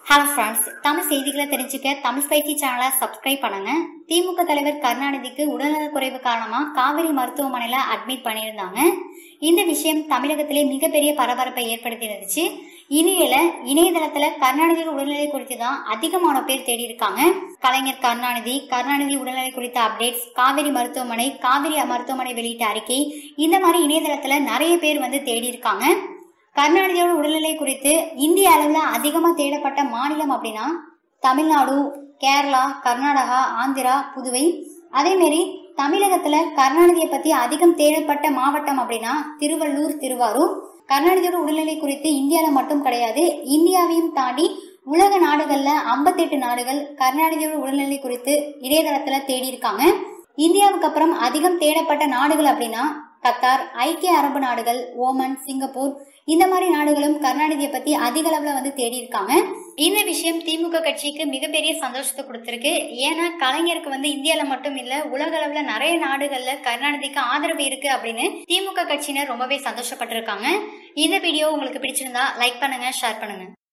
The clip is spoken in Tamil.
ஹலோ ஃப்ரெண்ட்ஸ் தமிழ் செய்திகளை தெரிஞ்சுக்க தமிழ் ஸ்பைசி சேனலை சப்ஸ்கிரைப் பண்ணுங்க திமுக தலைவர் கருணாநிதிக்கு உடல்நலக்குறைவு காரணமா காவிரி மருத்துவமனையில அட்மிட் பண்ணியிருந்தாங்க இந்த விஷயம் தமிழகத்திலே மிகப்பெரிய பரபரப்பை ஏற்படுத்தி இருந்துச்சு இனியில இணையதளத்துல கருணாநிதியோட உடல்நிலை குறித்து தான் அதிகமான பேர் தேடி இருக்காங்க கலைஞர் கருணாநிதி கருணாநிதி உடல்நிலை குறித்த அப்டேட்ஸ் காவிரி மருத்துவமனை காவிரி மருத்துவமனை வெளியிட்ட அறிக்கை இந்த மாதிரி இணையதளத்துல நிறைய பேர் வந்து தேடி இருக்காங்க கருணாநிதியோட உடல்நிலை குறித்து இந்திய அளவில் அதிகமாக தேடப்பட்ட மாநிலம் அப்படின்னா தமிழ்நாடு கேரளா கர்நாடகா ஆந்திரா புதுவை அதேமாரி தமிழகத்தில் கருணாநிதியை பற்றி அதிகம் தேடப்பட்ட மாவட்டம் அப்படின்னா திருவள்ளூர் திருவாரூர் கருணாநிதியோட உடல்நிலை குறித்து இந்தியாவில் மட்டும் கிடையாது இந்தியாவையும் தாண்டி உலக நாடுகளில் ஐம்பத்தெட்டு நாடுகள் கருணாநிதியோட உடல்நிலை குறித்து இணையதளத்தில் தேடி இருக்காங்க இந்தியாவுக்கு அப்புறம் அதிகம் தேடப்பட்ட நாடுகள் அப்படின்னா கத்தார் ஐக்கிய அரபு நாடுகள் ஓமன் சிங்கப்பூர் இந்த மாதிரி நாடுகளும் கருணாநிதியை பத்தி அதிக அளவுல வந்து தேடி இருக்காங்க இந்த விஷயம் திமுக கட்சிக்கு மிகப்பெரிய சந்தோஷத்தை கொடுத்திருக்கு ஏன்னா கலைஞருக்கு வந்து இந்தியால மட்டும் இல்ல உலக அளவுல நிறைய நாடுகள்ல கருணாநிதிக்கு ஆதரவு இருக்கு அப்படின்னு திமுக கட்சியினர் ரொம்பவே சந்தோஷப்பட்டிருக்காங்க இந்த வீடியோ உங்களுக்கு பிடிச்சிருந்தா லைக் பண்ணுங்க ஷேர் பண்ணுங்க